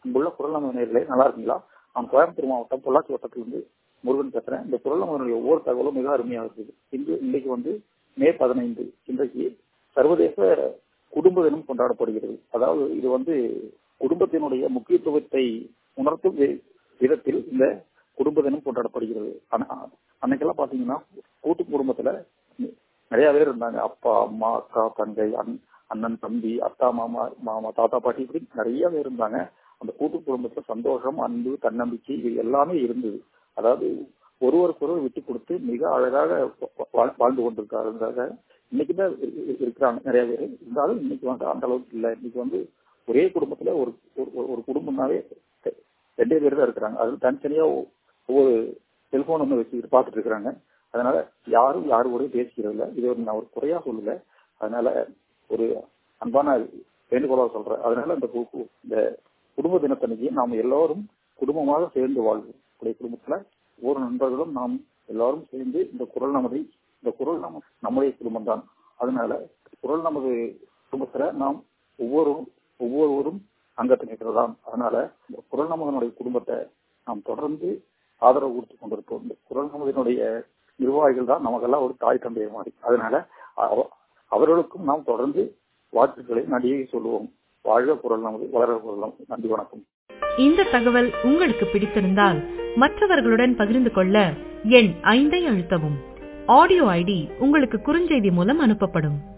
அங்குள்ள குரல் நமது நேர்களே நல்லா இருக்கீங்களா நான் கோயம்புத்தூர் மாவட்டம் பொள்ளாச்சி வட்டத்திலிருந்து முருகன் பேசுறேன் இந்த குரல் நமதனுடைய ஒவ்வொரு தகவலும் மிக அருமையாக இருக்குது இன்று இன்னைக்கு வந்து மே பதினைந்து இன்றைக்கு சர்வதேச குடும்ப தினம் கொண்டாடப்படுகிறது அதாவது இது வந்து குடும்பத்தினுடைய முக்கியத்துவத்தை உணர்த்தும் வி- விதத்தில் இந்த குடும்ப தினம் கொண்டாடப்படுகிறது ஆனா- அன்னைக்கெல்லாம் பாத்தீங்கன்னா கூட்டு குடும்பத்துல நிறைய பேர் இருந்தாங்க அப்பா அம்மா அக்கா தங்கை அண்- அண்ணன் தம்பி அத்தா மாமா மாமா தாத்தா பாட்டி இப்படி நிறைய பேர் இருந்தாங்க அந்த கூட்டு குடும்பத்துல சந்தோஷம் அன்பு தன்னம்பிக்கை இது எல்லாமே இருந்தது அதாவது ஒருவருக்கொருவர் விட்டு கொடுத்து மிக அழகாக வா- வா- வாழ்ந்து கொண்டிருக்காங்க இன்னைக்கு தான் இருக்கிறாங்க நிறைய பேர் இருந்தாலும் இன்னைக்கு வந்து அந்த அளவுக்கு இல்லை இன்னைக்கு வந்து ஒரே குடும்பத்துல ஒரு ஒரு- ஒரு குடும்பம்னாவே ரெ- ரெண்டே பேர் தான் இருக்கிறாங்க அது தனித்தனியா ஒ- ஒவ்வொரு செல்போன் ஒன்று வச்சுக்கிட்டு பார்த்துட்டு இருக்கிறாங்க அதனால யாரும் யாரு கூட பேசிக்கிறது இல்லை இது ஒரு நான் ஒரு குறையா சொல்லல அதனால ஒரு அன்பான வேண்டுகோளாக சொல்றேன் அதனால இந்த கு- கு- இந்த குடும்ப தினத்தன்னைக்கு நாம் எல்லாரும் குடும்பமாக சேர்ந்து வாழ்வோம் உடைய குடும்பத்துல ஒவ்வொரு நண்பர்களும் நாம் எல்லாரும் சேர்ந்து இந்த குரல் நமதை இந்த குரல் நம்ம நம்முடைய குடும்பம் தான் அதனால குரல் நமது குடும்பத்துல நாம் ஒவ்வொரு ஒவ்வொருவரும் அங்கத்தினர் தான் அதனால இந்த குரல் நமதனுடைய குடும்பத்தை நாம் தொடர்ந்து ஆதரவு கொடுத்து கொண்டிருப்போம் இந்த குரல் நமதனுடைய நிர்வாகிகள் தான் நமக்கெல்லாம் ஒரு தாய் தந்தைய மாதிரி அதனால அவ- அவர்களுக்கும் நாம் தொடர்ந்து வாழ்த்துக்களை நடிகை சொல்லுவோம் வாழ்க குரல் நமது வளர குரல் நமது நன்றி வணக்கம் இந்த தகவல் உங்களுக்கு பிடித்திருந்தால் மற்றவர்களுடன் பகிர்ந்து கொள்ள எண் ஐந்தை அழுத்தவும் ஆடியோ ஐடி உங்களுக்கு குறுஞ்செய்தி மூலம் அனுப்பப்படும்